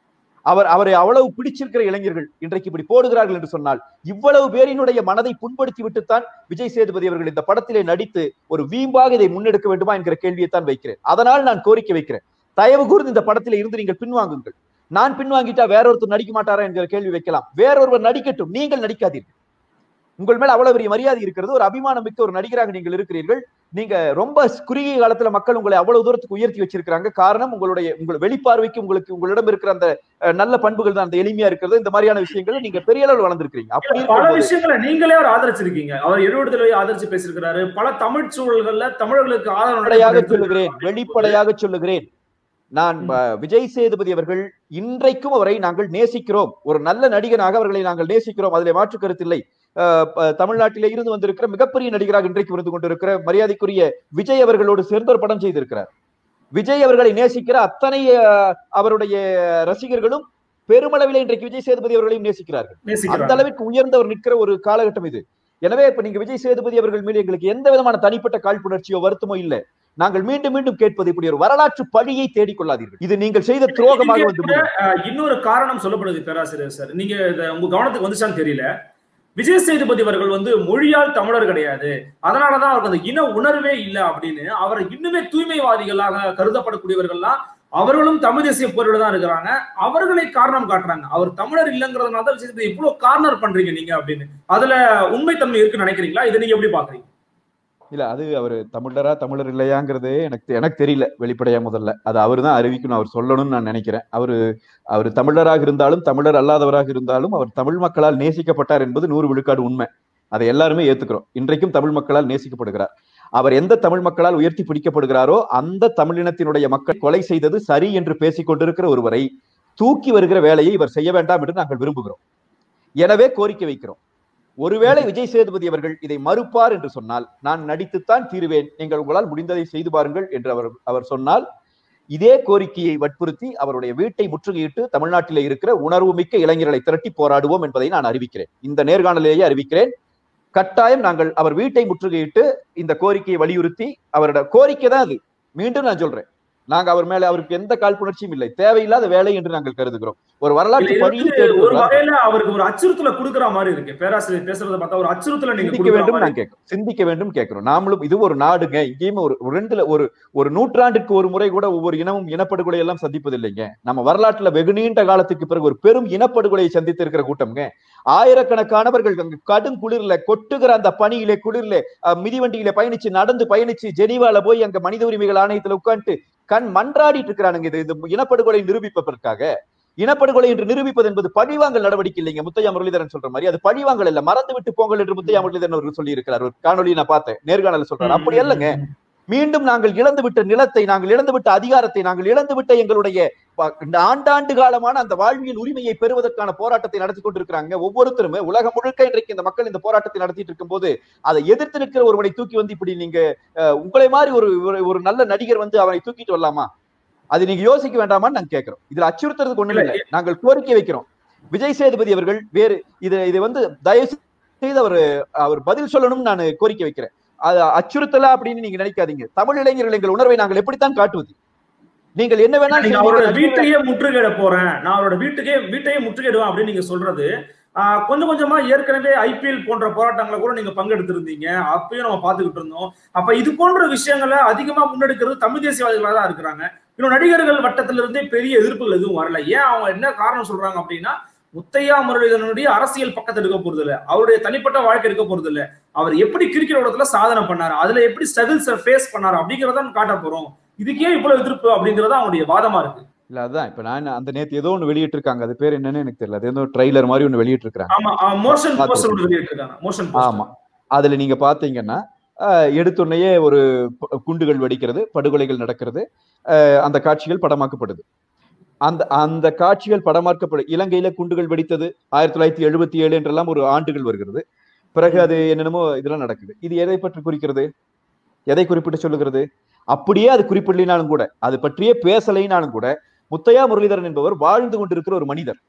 S4: அவர் அவரை அவ்வளவு பிடிச்சிருக்கிற இளைஞர்கள் இன்றைக்கு இப்படி போடுகிறார்கள் என்று சொன்னால் இவ்வளவு பேரினுடைய மனதை புண்படுத்தி விட்டுத்தான் விஜய் சேதுபதி அவர்கள் இந்த படத்திலே நடித்து ஒரு வீம்பாக இதை முன்னெடுக்க வேண்டுமா என்கிற கேள்வியை தான் வைக்கிறேன் அதனால் நான் கோரிக்கை வைக்கிறேன் தயவு கூர்ந்து இந்த படத்திலே இருந்து நீங்கள் பின்வாங்குங்கள் நான் பின்வாங்கிட்டா வேற ஒருத்தர் நடிக்க மாட்டாரா என்கிற கேள்வி வைக்கலாம் வேறொருவர் நடிக்கட்டும் நீங்கள் நடிக்காதீர்கள் உங்கள் மேல அவ்வளவு பெரிய மரியாதை இருக்கிறது ஒரு அபிமானம் மிக்க ஒரு நடிகராக நீங்கள் இருக்கிறீர்கள் நீங்க ரொம்ப குறுகிய காலத்துல மக்கள் உங்களை அவ்வளவு தூரத்துக்கு உயர்த்தி வச்சிருக்காங்க காரணம் உங்களுடைய உங்கள் வெளிப்பார்வைக்கு உங்களுக்கு உங்களிடம் இருக்கிற அந்த அஹ், நல்ல பண்புகள் தான் அந்த எளிமையா இருக்கிறது இந்த மாதிரியான விஷயங்கள் நீங்க பெரிய அளவில் வளர்ந்துருக்கீங்க அப்படி
S2: பல
S4: இருக்கும்போது
S2: விஷயங்களை நீங்களே அவர் ஆதரிச்சிருக்கீங்க அவர் எழுபதுல ஆதரிச்சு பேசியிருக்கிறாரு பல தமிழ் சூழல்கள்ல தமிழர்களுக்கு
S4: வெளிப்படையாக
S2: ஆதரவு
S4: சொல்லுகிறேன் வெளிப்படையாக சொல்லுகிறேன் நான் அஹ், விஜய் சேதுபதி அவர்கள் இன்றைக்கும் அவரை நாங்கள் நேசிக்கிறோம் ஒரு நல்ல நடிகனாக அவர்களை நாங்கள் நேசிக்கிறோம் அதிலே மாற்று கருத்தில்லை அஹ், ப- தமிழ்நாட்டிலே இருந்து வந்திருக்கிற மிகப்பெரிய நடிகராக இன்றைக்கு இருந்து கொண்டிருக்கிற மரியாதைக்குரிய விஜய் அவர்களோடு சேர்ந்து ஒரு படம் செய்திருக்கிறார் விஜய் அவர்களை நேசிக்கிற அத்தனை அஹ், அவருடைய ரசிகர்களும் பெருமளவிலே இன்றைக்கு விஜய் சேதுபதி அவர்களையும் நேசிக்கிறார்கள் அந்த
S2: நேசிக்கிறாங்க
S4: அளவிற்கு உயர்ந்தவர் நிற்கிற ஒரு காலகட்டம் இது எனவே இப்ப நீங்க விஜய் சேதுபதி அவர்கள் மீது எங்களுக்கு எந்த விதமான தனிப்பட்ட காழ்ப்புணர்ச்சியோ வருத்தமோ இல்ல நாங்கள் மீண்டும் மீண்டும் கேட்பது இப்படி ஒரு வரலாற்று பழியை தேடிக்கொள்ளாதீர்கள் இது நீங்கள் செய்த துரோகமாக வந்து முடியும்.
S2: அஹ், இன்னொரு காரணம் சொல்லப்படுது பேராசிரியர் சார் நீங்க இத உங்க கவனத்துக்கு வந்துச்சான்னு தெரியல விஜய் சேதுபதி அவர்கள் வந்து மொழியால் தமிழர் கிடையாது அதனாலதான் அவருக்கு அந்த இன உணர்வே இல்லை அப்படின்னு அவர் இன்னுமே தூய்மைவாதிகளாக கருதப்படக்கூடியவர்கள்லாம் அவர்களும் தமிழ் தேசிய போரிட தான் இருக்கிறாங்க அவர்களை காரணம் காட்டுறாங்க அவர் தமிழர் இல்லைங்கிறதுனால தான் விஜய் சேதுபதி இவ்வளவு கார்னர் பண்றீங்க நீங்க அப்படின்னு அதுல உண்மைத்தன்மை இருக்குன்னு நினைக்கிறீங்களா இதை நீங்க எப்படி பாக்குறீங்க
S4: இல்ல அது அவர் தமிழரா தமிழர் இல்லையாங்கிறது எனக்கு எனக்கு தெரியல வெளிப்படையா முதல்ல அது அவர் தான் அறிவிக்கணும் அவர் சொல்லணும்னு நான் நினைக்கிறேன் அவரு அவர் தமிழராக இருந்தாலும் தமிழர் அல்லாதவராக இருந்தாலும் அவர் தமிழ் மக்களால் நேசிக்கப்பட்டார் என்பது நூறு விழுக்காடு உண்மை அதை எல்லாருமே ஏத்துக்கிறோம் இன்றைக்கும் தமிழ் மக்களால் நேசிக்கப்படுகிறார் அவர் எந்த தமிழ் மக்களால் உயர்த்தி பிடிக்கப்படுகிறாரோ அந்த தமிழினத்தினுடைய மக்கள் கொலை செய்தது சரி என்று பேசிக் கொண்டிருக்கிற ஒருவரை தூக்கி வருகிற வேலையை இவர் செய்ய வேண்டாம் என்று நாங்கள் விரும்புகிறோம் எனவே கோரிக்கை வைக்கிறோம் ஒருவேளை விஜய் சேதுபதி அவர்கள் இதை மறுப்பார் என்று சொன்னால் நான் நடித்துத்தான் தீருவேன் நீங்கள் உங்களால் முடிந்ததை செய்து பாருங்கள் என்று அவர் அவர் சொன்னால் இதே கோரிக்கையை வற்புறுத்தி அவருடைய வீட்டை முற்றுகையிட்டு தமிழ்நாட்டிலே இருக்கிற உணர்வுமிக்க இளைஞர்களை திரட்டி போராடுவோம் என்பதை நான் அறிவிக்கிறேன் இந்த நேர்காணலிலேயே அறிவிக்கிறேன் கட்டாயம் நாங்கள் அவர் வீட்டை முற்றுகையிட்டு இந்த கோரிக்கையை வலியுறுத்தி அவரோட கோரிக்கை தான் அது மீண்டும் நான் சொல்றேன் நாங்க அவர் மேல அவருக்கு எந்த காழ்ப்புணர்ச்சியும் இல்லை தேவையில்லாத வேலை என்று நாங்கள் கருதுகிறோம் ஒரு வரலாற்று
S2: இது
S4: பழியை
S2: வந்து ஒரு
S4: தேடுவதுதான்
S2: வகையில அவருக்கு ஒரு அச்சுறுத்தல குடுக்குற மாதிரி இருக்கு பேராசிரியர் பேசுறத பார்த்தா ஒரு அச்சுறுத்தல நீங்க
S4: சிந்திக்க
S2: கொடுக்குற
S4: வேண்டும்
S2: மாதிரி
S4: நான் கேட்கிறோம் சிந்திக்க வேண்டும் கேட்கிறோம் நாமளும் இது ஒரு நாடுங்க இங்கேயுமே ஒரு ஒரு ரெண்டுல ஒரு ஒரு நூற்றாண்டுக்கு ஒரு முறை கூட ஒவ்வொரு இனமும் இனப்படுகொலை எல்லாம் சந்திப்பது இல்லைங்க நம்ம வரலாற்றுல வெகு நீண்ட காலத்துக்கு பிறகு ஒரு பெரும் இனப்படுகொலையை சந்தித்து இருக்கிற கூட்டம்ங்க ஆயிரக்கணக்கானவர்கள் அங்க கடும் குளிர்ல கொட்டுகிற அந்த பனியிலே குளிர்ல அஹ், மிதிவண்டியில பயணிச்சு நடந்து பயணிச்சு ஜெனீவால போய் அங்க மனித உரிமைகள் ஆணையத்துல உட்கார்ந்து கண் மன்றாடிட்டு இருக்கிறானுங்க இது இந்த இனப்படுகொலை நிரூபிப்பதற்காக இனப்படுகொலை என்று நிரூபிப்பது என்பது பழிவாங்கல் நடவடிக்கை இல்லைங்க முத்தையா முரளிதரன் சொல்ற மாதிரி அது பழிவாங்கல் இல்ல மறந்து விட்டு போங்கள் என்று முத்தையா முரளிதரன் அவர்கள் சொல்லி இருக்கிறார் ஒரு காணொலி நான் பார்த்தேன் நேர்காணல் சொல்றாரு அப்படி அல்லங்க மீண்டும் நாங்கள் இழந்துவிட்ட நிலத்தை நாங்கள் இழந்துவிட்ட அதிகாரத்தை நாங்கள் இழந்துவிட்ட எங்களுடைய ப- இந்த ஆண்டாண்டு காலமான அந்த வாழ்வியல் உரிமையை பெறுவதற்கான போராட்டத்தை நடத்தி கொண்டிருக்கிறாங்க ஒவ்வொருத்தருமே உலகம் முழுக்க இன்றைக்கு இந்த மக்கள் இந்த போராட்டத்தை நடத்திட்டு இருக்கும்போது அதை எதிர்த்து நிற்கிற ஒருவனை தூக்கி வந்து இப்படி நீங்க அஹ், உங்களை மாதிரி ஒரு ஒரு- ஒரு நல்ல நடிகர் வந்து அவனை தூக்கிட்டு வரலாமா அது நீங்க யோசிக்க வேண்டாமான்னு நாங்க கேட்கிறோம் இதுல அச்சுறுத்துறதுக்கு ஒண்ணும் இல்லை நாங்கள் கோரிக்கை வைக்கிறோம் விஜய் சேதுபதி அவர்கள் வேறு இது இது வந்து தயவு செய்து அவர் அவர் பதில் சொல்லணும்னு நான் கோரிக்கை வைக்கிறேன் அது அச்சுறுத்தலா அப்படின்னு நீங்க நினைக்காதீங்க தமிழ் இளைஞர்கள் எங்கள் உணர்வை நாங்கள் எப்படித்தான் காட்டுவது நீங்கள் என்ன வேணாலும்
S2: நீங்க
S4: செய்வீங்க,
S2: அவரோட
S4: நடிகர்கள்
S2: வீட்டையே முற்றுகையிட போறேன் நான் அவரோட வீட்டுக்கே வீட்டையே முற்றுகையிடுவேன் அப்படின்னு நீங்க சொல்றது ஆஹ், கொஞ்சம் கொஞ்சமா ஏற்கனவே ஐபிஎல் போன்ற போராட்டங்களை கூட நீங்க பங்கெடுத்திருந்தீங்க அப்பயும் நம்ம பாத்துக்கிட்டு இருந்தோம் அப்ப இது போன்ற விஷயங்களை அதிகமா முன்னெடுக்கிறது தமிழ் தேசியவாதிகளா தான் இருக்கிறாங்க இன்னும் நடிகர்கள் வட்டத்தில இருந்தே பெரிய எதிர்ப்புகள் எதுவும் வரல ஏன் அவங்க என்ன காரணம் சொல்றாங்க அப்படின்னா முத்தையா முரளிதரனுடைய அரசியல் பக்கத்தை எடுக்க போறது இல்ல அவருடைய தனிப்பட்ட வாழ்க்கை எடுக்க போறது இல்ல அவர் எப்படி கிரிக்கெட் உலகத்துல சாதனை பண்ணாரு அதுல எப்படி ஸ்ட்ரகிள்ஸ் ஃபேஸ் பண்ணாரு அப்படிங்கறத காட்ட போறோம் இதுக்கே இவ்வளவு எதிர்ப்பு அப்படிங்கறது அவங்களுடைய வாதமா இருக்கு
S4: இல்ல அதான் இப்ப நான் அந்த நேத்து ஏதோ ஒண்ணு வெளியிட்டு இருக்காங்க அது பேர் என்னன்னு எனக்கு தெரியல அது ஏதோ ட்ரைலர் மாதிரி ஒண்ணு வெளியிட்டு இருக்காங்க
S2: ஆமா மோஷன்
S4: பார்த்து
S2: போஸ்டர் ஒன்று வெளியிட்டிருக்காங்க மோஷன்
S4: ஆமா அதுல நீங்க பாத்தீங்கன்னா அஹ், எடுத்தோடனேயே ஒரு ப- குண்டுகள் வெடிக்கிறது படுகொலைகள் நடக்கிறது அஹ், அந்த காட்சிகள் படமாக்கப்படுது அந்த அந்த காட்சிகள் படமாக்கப்படு இலங்கையில குண்டுகள் வெடித்தது ஆயிரத்தி தொள்ளாயிரத்தி எழுபத்தி ஏழு என்றெல்லாம் ஒரு ஆண்டுகள் வருகிறது பிறகு அது என்னென்னமோ இதெல்லாம் நடக்குது இது எதை பற்றி குறிக்கிறது எதை குறிப்பிட்டு சொல்லுகிறது அப்படியே அது குறிப்பிடலினாலும் கூட அது பற்றியே பேசலைனாலும் கூட முத்தையா முரளிதரன் என்பவர் வாழ்ந்து கொண்டிருக்கிற ஒரு மனிதர்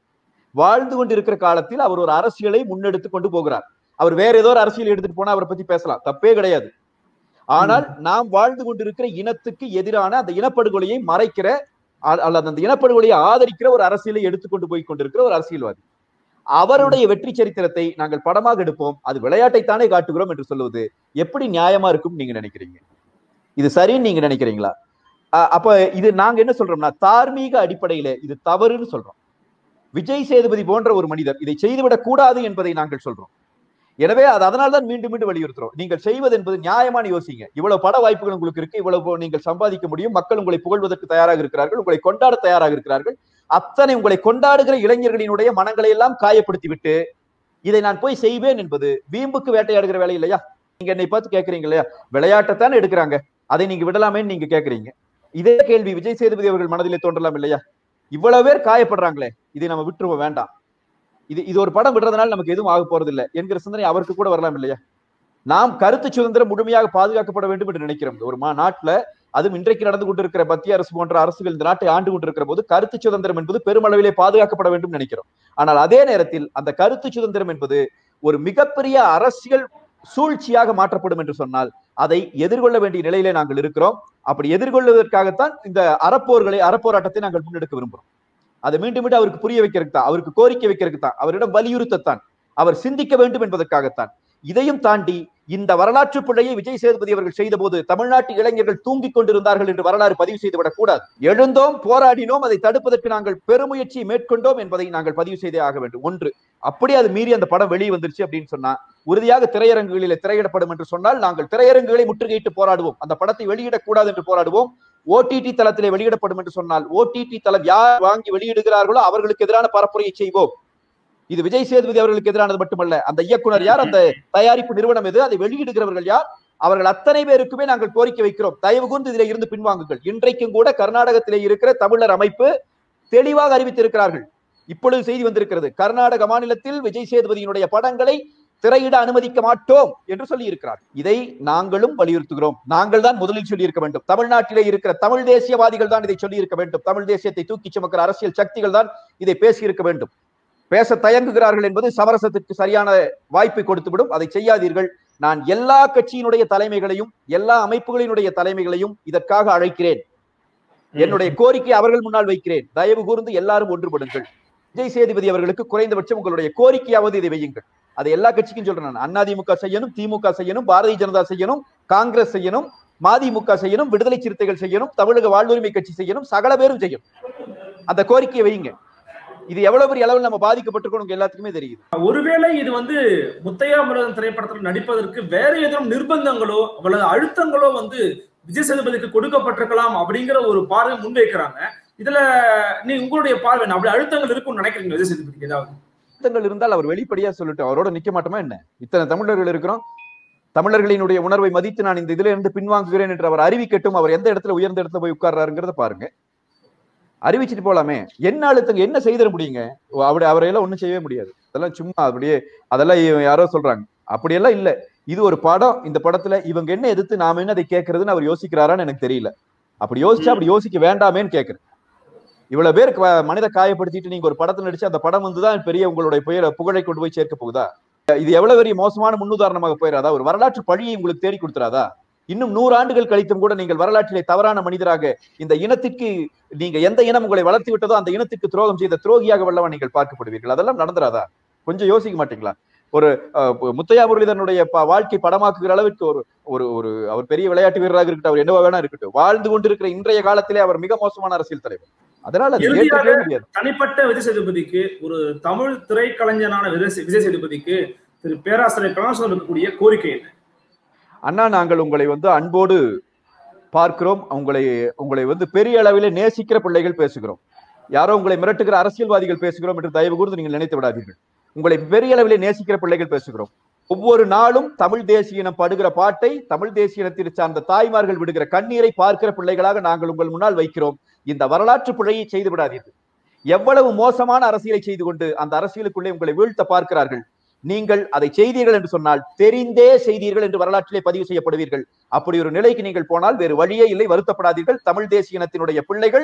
S4: வாழ்ந்து கொண்டிருக்கிற காலத்தில் அவர் ஒரு அரசியலை முன்னெடுத்து கொண்டு போகிறார் அவர் வேற ஏதோ ஒரு அரசியல் எடுத்துட்டு போனா அவரை பத்தி பேசலாம் தப்பே கிடையாது ஆனால் நாம் வாழ்ந்து கொண்டிருக்கிற இனத்துக்கு எதிரான அந்த இனப்படுகொலையை மறைக்கிற அ- அல்லது அந்த இனப்படுகொலையை ஆதரிக்கிற ஒரு அரசியலை எடுத்துக்கொண்டு போய் கொண்டிருக்கிற ஒரு அரசியல்வாதி அவருடைய வெற்றி சரித்திரத்தை நாங்கள் படமாக எடுப்போம் அது விளையாட்டைத்தானே காட்டுகிறோம் என்று சொல்லுவது எப்படி நியாயமா இருக்கும் நீங்க நினைக்கிறீங்க இது சரின்னு நீங்க நினைக்கிறீங்களா அ- அப்ப இது நாங்க என்ன சொல்றோம்னா தார்மீக அடிப்படையில இது தவறுன்னு சொல்றோம் விஜய் சேதுபதி போன்ற ஒரு மனிதர் இதை செய்துவிடக் கூடாது என்பதை நாங்கள் சொல்றோம் எனவே அது அதனால தான் மீண்டும் மீண்டும் வலியுறுத்துறோம் நீங்கள் செய்வது என்பது நியாயமான யோசிங்க இவ்வளவு பட வாய்ப்புகள் உங்களுக்கு இருக்கு இவ்வளவு நீங்கள் சம்பாதிக்க முடியும் மக்கள் உங்களை புகழ்வதற்கு தயாராக இருக்கிறார்கள் உங்களை கொண்டாட தயாராக இருக்கிறார்கள் அத்தனை உங்களை கொண்டாடுகிற இளைஞர்களினுடைய மனங்களை எல்லாம் காயப்படுத்தி விட்டு இதை நான் போய் செய்வேன் என்பது வீம்புக்கு வேட்டையாடுகிற வேலை இல்லையா நீங்க என்னை பார்த்து கேக்குறீங்க இல்லையா விளையாட்டைத்தானே எடுக்கிறாங்க அதை நீங்க விடலாமேன்னு நீங்க கேக்குறீங்க இதே கேள்வி விஜய் சேதுபதி அவர்கள் மனதிலே தோன்றலாம் இல்லையா இவ்வளவு பேர் காயப்படுறாங்களே இதை நம்ம விட்டுருவோம் வேண்டாம் இது இது ஒரு படம் விடுறதுனால நமக்கு எதுவும் ஆக போறது இல்லை என்கிற சிந்தனை அவருக்கு கூட வரலாம் இல்லையா நாம் கருத்து சுதந்திரம் முழுமையாக பாதுகாக்கப்பட வேண்டும் என்று நினைக்கிறோம் ஒரு மா நாட்டுல அதுவும் இன்றைக்கு நடந்து கொண்டிருக்கிற மத்திய அரசு போன்ற அரசுகள் இந்த நாட்டை ஆண்டு கொண்டிருக்கிற போது கருத்து சுதந்திரம் என்பது பெருமளவிலே பாதுகாக்கப்பட வேண்டும் நினைக்கிறோம் ஆனால் அதே நேரத்தில் அந்த கருத்து சுதந்திரம் என்பது ஒரு மிகப்பெரிய அரசியல் சூழ்ச்சியாக மாற்றப்படும் என்று சொன்னால் அதை எதிர்கொள்ள வேண்டிய நிலையிலே நாங்கள் இருக்கிறோம் அப்படி எதிர்கொள்வதற்காகத்தான் இந்த அறப்போர்களை அறப்போராட்டத்தை நாங்கள் முன்னெடுக்க விரும்புகிறோம் அதை மீண்டும் மீண்டும் அவருக்கு புரிய வைக்கிறதுக்கு தான் அவருக்கு கோரிக்கை வைக்கிறதுக்கு தான் அவரிடம் வலியுறுத்தத்தான் அவர் சிந்திக்க வேண்டும் என்பதற்காகத்தான் இதையும் தாண்டி இந்த வரலாற்று பிழையை விஜய் சேதுபதி அவர்கள் செய்த போது தமிழ்நாட்டு இளைஞர்கள் தூங்கிக் கொண்டிருந்தார்கள் என்று வரலாறு பதிவு செய்துவிடக் கூடாது எழுந்தோம் போராடினோம் அதை தடுப்பதற்கு நாங்கள் பெருமுயற்சி மேற்கொண்டோம் என்பதை நாங்கள் பதிவு செய்தே ஆக வேண்டும் ஒன்று அப்படி அது மீறி அந்த படம் வெளியே வந்துருச்சு அப்படின்னு சொன்னா உறுதியாக திரையரங்குகளிலே திரையிடப்படும் என்று சொன்னால் நாங்கள் திரையரங்குகளை முற்றுகையிட்டு போராடுவோம் அந்த படத்தை வெளியிடக்கூடாது என்று போராடுவோம் ஓடிடி தளத்திலே வெளியிடப்படும் என்று சொன்னால் ஓடிடி தளம் யார் வாங்கி வெளியிடுகிறார்களோ அவர்களுக்கு எதிரான பரப்புரையை செய்வோம் இது விஜய் சேதுபதி அவர்களுக்கு எதிரானது மட்டுமல்ல அந்த இயக்குனர் யார் அந்த தயாரிப்பு நிறுவனம் எது அதை வெளியிடுகிறவர்கள் யார் அவர்கள் அத்தனை பேருக்குமே நாங்கள் கோரிக்கை வைக்கிறோம் தயவு கூர்ந்து இதிலே இருந்து பின்வாங்குங்கள் இன்றைக்கும் கூட கர்நாடகத்திலே இருக்கிற தமிழர் அமைப்பு தெளிவாக அறிவித்திருக்கிறார்கள் இப்பொழுது செய்தி வந்திருக்கிறது கர்நாடக மாநிலத்தில் விஜய் சேதுபதியினுடைய படங்களை திரையிட அனுமதிக்க மாட்டோம் என்று சொல்லி இருக்கிறார் இதை நாங்களும் வலியுறுத்துகிறோம் நாங்கள் தான் முதலில் சொல்லி இருக்க வேண்டும் தமிழ்நாட்டிலே இருக்கிற தமிழ் தேசியவாதிகள் தான் இதை சொல்லி இருக்க வேண்டும் தமிழ் தேசியத்தை தூக்கி சுமக்கிற அரசியல் சக்திகள் தான் இதை பேசி இருக்க வேண்டும் பேச தயங்குகிறார்கள் என்பது சமரசத்திற்கு சரியான வாய்ப்பை கொடுத்துவிடும் அதை செய்யாதீர்கள் நான் எல்லா கட்சியினுடைய தலைமைகளையும் எல்லா அமைப்புகளினுடைய தலைமைகளையும் இதற்காக அழைக்கிறேன் என்னுடைய கோரிக்கை அவர்கள் முன்னால் வைக்கிறேன் தயவு கூர்ந்து எல்லாரும் ஒன்றுபடுங்கள் விஜய் சேதுபதி அவர்களுக்கு குறைந்தபட்சம் உங்களுடைய கோரிக்கையாவது இதை வையுங்கள் அதை எல்லா கட்சிக்கும் சொல்றேன் நான் அதிமுக செய்யணும் திமுக செய்யணும் பாரதிய ஜனதா செய்யணும் காங்கிரஸ் செய்யணும் மதிமுக செய்யணும் விடுதலை சிறுத்தைகள் செய்யணும் தமிழக வாழ்வுரிமை கட்சி செய்யணும் சகல பேரும் செய்யணும் அந்த கோரிக்கையை வையுங்க இது எவ்வளவு பெரிய அளவில் நம்ம பாதிக்கப்பட்டிருக்கோம் உங்க எல்லாத்துக்குமே தெரியுது
S2: ஒருவேளை இது வந்து முத்தையா முருகன் திரைப்படத்தில் நடிப்பதற்கு வேற ஏதும் நிர்பந்தங்களோ அல்லது அழுத்தங்களோ வந்து விஜய் சேதுபதிக்கு கொடுக்கப்பட்டிருக்கலாம் அப்படிங்கிற ஒரு பார்வை முன்வைக்கிறாங்க இதுல நீ உங்களுடைய பார்வை என்ன? அப்படி அழுத்தங்கள் இருக்கும்னு நினைக்கிறீங்க விஜய் சேதுபதிக்கு ஏதாவது
S4: அழுத்தங்கள் இருந்தால் அவர் வெளிப்படையா சொல்லட்டும் அவரோட நிக்க மாட்டோமா என்ன இத்தனை தமிழர்கள் இருக்கிறோம் தமிழர்களினுடைய உணர்வை மதித்து நான் இந்த இதுல இருந்து பின்வாங்குகிறேன் என்று அவர் அறிவிக்கட்டும் அவர் எந்த இடத்துல உயர்ந்த இடத்துல போய் உட்கார்றாருங்கிறத பாருங்க அறிவிச்சிட்டு போலாமே என்ன அழுத்தங்க என்ன செய்திட முடியுங்க ஓ, அப்படி அவரையெல்லாம் ஒண்ணும் செய்யவே முடியாது அதெல்லாம் சும்மா அப்படியே அதெல்லாம் இவ- யாரோ சொல்றாங்க அப்படியெல்லாம் இல்ல இது ஒரு படம் இந்த படத்துல இவங்க என்ன எதிர்த்து நாம என்ன அதை கேட்கறதுன்னு அவர் யோசிக்கிறாரான்னு எனக்கு தெரியல அப்படி யோசிச்சா அப்படி யோசிக்க வேண்டாமேன்னு கேட்கிறேன் இவ்வளவு பேர் க- மனித காயப்படுத்திட்டு நீங்க ஒரு படத்துல நடிச்சு அந்த படம் வந்துதான் பெரிய உங்களுடைய புயல புகழை கொண்டு போய் சேர்க்க போகுதா இது எவ்வளவு பெரிய மோசமான முன்னுதாரணமாக போயிடாதா ஒரு வரலாற்று பழியை உங்களுக்கு தேடி கொடுத்துறாதா இன்னும் நூறு ஆண்டுகள் கழித்தும் கூட நீங்கள் வரலாற்றிலே தவறான மனிதராக இந்த இனத்திற்கு நீங்க எந்த இனம் உங்களை வளர்த்து விட்டதோ அந்த இனத்திற்கு துரோகம் செய்த துரோகியாக வல்லவா நீங்கள் பார்க்கப்படுவீர்கள் அதெல்லாம் நடந்துராதா கொஞ்சம் யோசிக்க மாட்டீங்களா ஒரு அஹ், முத்தையா முரளிதரனுடைய ப- வாழ்க்கை படமாக்குகிற அளவுக்கு ஒரு ஒரு ஒரு அவர் பெரிய விளையாட்டு வீரராக இருக்கட்டும் அவர் என்னவா வேணா இருக்கட்டும் வாழ்ந்து கொண்டிருக்கிற இன்றைய காலத்திலே அவர் மிக மோசமான அரசியல் தலைவர் அதனால அது
S2: இறுதியாக
S4: ஏற்றுக்கவே முடியாது
S2: தனிப்பட்ட விஜய் சேதுபதிக்கு ஒரு தமிழ் திரைக்கலைஞனான விஜய் விஜய் சேதுபதிக்கு திரு பேராசிரியர் கலாசுரம் இருக்கக்கூடிய கோரிக்கை என்ன
S4: அண்ணா நாங்கள் உங்களை வந்து அன்போடு பார்க்கிறோம் உங்களை உங்களை வந்து பெரிய அளவிலே நேசிக்கிற பிள்ளைகள் பேசுகிறோம் யாரோ உங்களை மிரட்டுகிற அரசியல்வாதிகள் பேசுகிறோம் என்று தயவு கூர்ந்து நீங்கள் நினைத்து விடாதீர்கள் உங்களை பெரிய அளவிலே நேசிக்கிற பிள்ளைகள் பேசுகிறோம் ஒவ்வொரு நாளும் தமிழ் தேசிய இனம் படுகிற பாட்டை தமிழ் தேசிய இனத்திற்கு சார்ந்த தாய்மார்கள் விடுகிற கண்ணீரை பார்க்கிற பிள்ளைகளாக நாங்கள் உங்கள் முன்னால் வைக்கிறோம் இந்த வரலாற்று பிழையை செய்து விடாதீர்கள் எவ்வளவு மோசமான அரசியலை செய்து கொண்டு அந்த அரசியலுக்குள்ளே உங்களை வீழ்த்த பார்க்கிறார்கள் நீங்கள் அதை செய்தீர்கள் என்று சொன்னால் தெரிந்தே செய்தீர்கள் என்று வரலாற்றிலே பதிவு செய்யப்படுவீர்கள் அப்படி ஒரு நிலைக்கு நீங்கள் போனால் வேறு வழியே இல்லை வருத்தப்படாதீர்கள் தமிழ் தேசிய இனத்தினுடைய பிள்ளைகள்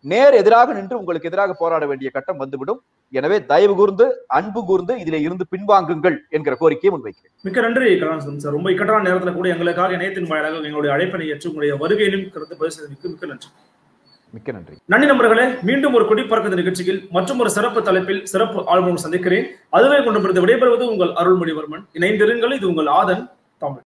S4: நேர் எதிராக நின்று உங்களுக்கு எதிராக போராட வேண்டிய கட்டம் வந்துவிடும் எனவே தயவு கூர்ந்து அன்பு கூர்ந்து இதிலே இருந்து பின்வாங்குங்கள் என்கிற கோரிக்கையை முன்வைக்கிறேன்
S2: மிக்க நன்றி கலாநிதி சார் ரொம்ப இக்கட்டான நேரத்துல கூட எங்களுக்காக இணையத்தின் வாயிலாக எங்களுடைய அழைப்பினை ஏற்று உங்களுடைய வருகையிலும் கருத்து பதிவு செய்ததற்கு மிக்க நன்றி
S4: மிக்க நன்றி
S2: நன்றி நண்பர்களே மீண்டும் ஒரு குடிப்பறக்க நிகழ்ச்சியில் மற்றும் ஒரு சிறப்பு தலைப்பில் சிறப்பு ஆளுநர் சந்திக்கிறேன் அதுவே கொண்டு விடைபெறுவது உங்கள் அருள்மொழிவர்மன் இணைந்திருங்கள் இது உங்கள் ஆதன் தமிழ்